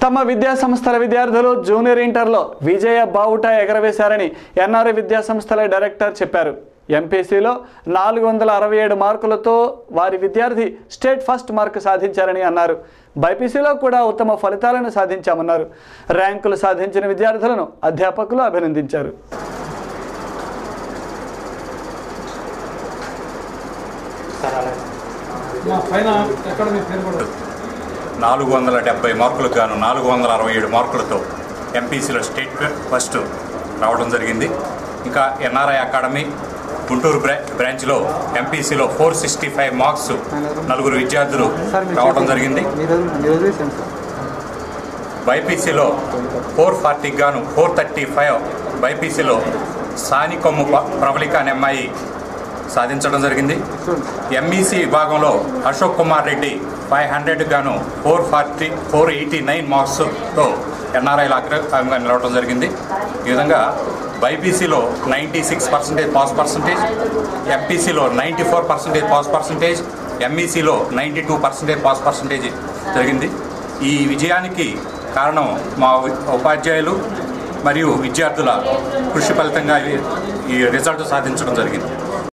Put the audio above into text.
తమ విద్యా సంస్థల విద్యార్థులు జూనియర్ ఇంటర్లో విజయ బావుట ఎగరవేశారని ఎన్ఆర్ఐ విద్యా సంస్థల డైరెక్టర్ చెప్పారు ఎంపీసీలో నాలుగు వందల అరవై ఏడు మార్కులతో వారి విద్యార్థి స్టేట్ ఫస్ట్ మార్కు సాధించారని అన్నారు బైపీసీలో కూడా ఉత్తమ ఫలితాలను సాధించామన్నారు ర్యాంకులు సాధించిన విద్యార్థులను అధ్యాపకులు అభినందించారు మా పైన ఎక్కడ మీ పేరు కూడా నాలుగు వందల డెబ్బై మార్కులకు గాను నాలుగు వందల అరవై ఏడు మార్కులతో ఎంపీసీలో స్టేట్ ఫస్ట్ రావడం జరిగింది ఇంకా ఎన్ఆర్ఐ అకాడమీ గుంటూరు బ్రా బ్రాంచ్లో ఎంపీసీలో ఫోర్ సిక్స్టీ ఫైవ్ మార్క్స్ నలుగురు విద్యార్థులు రావడం జరిగింది బైపీసీలో ఫోర్ ఫార్టీకి గాను ఫోర్ థర్టీ ఫైవ్ బైపీసీలో సానికొమ్ము ప- ప్రబలిక అనే అమ్మాయి సాధించడం జరిగింది ఎంఈసీ విభాగంలో అశోక్ కుమార్ రెడ్డి ఫైవ్ హండ్రెడ్ గాను four forty four eighty nine మార్క్స్తో ఎన్ఆర్ఐలో అగ్రభాగంగా నిలవడం జరిగింది ఈ విధంగా బైపీసీలో ninety six percentage pass percentage ఎంపీసీలో ninety four percentage pass percentage ఎంఈసీలో ninety two percentage pass percentage జరిగింది ఈ విజయానికి కారణం మా ఉపాధ్యాయులు మరియు విద్యార్థుల కృషి ఫలితంగా ఈ- ఈ రిజల్ట్ సాధించడం జరిగింది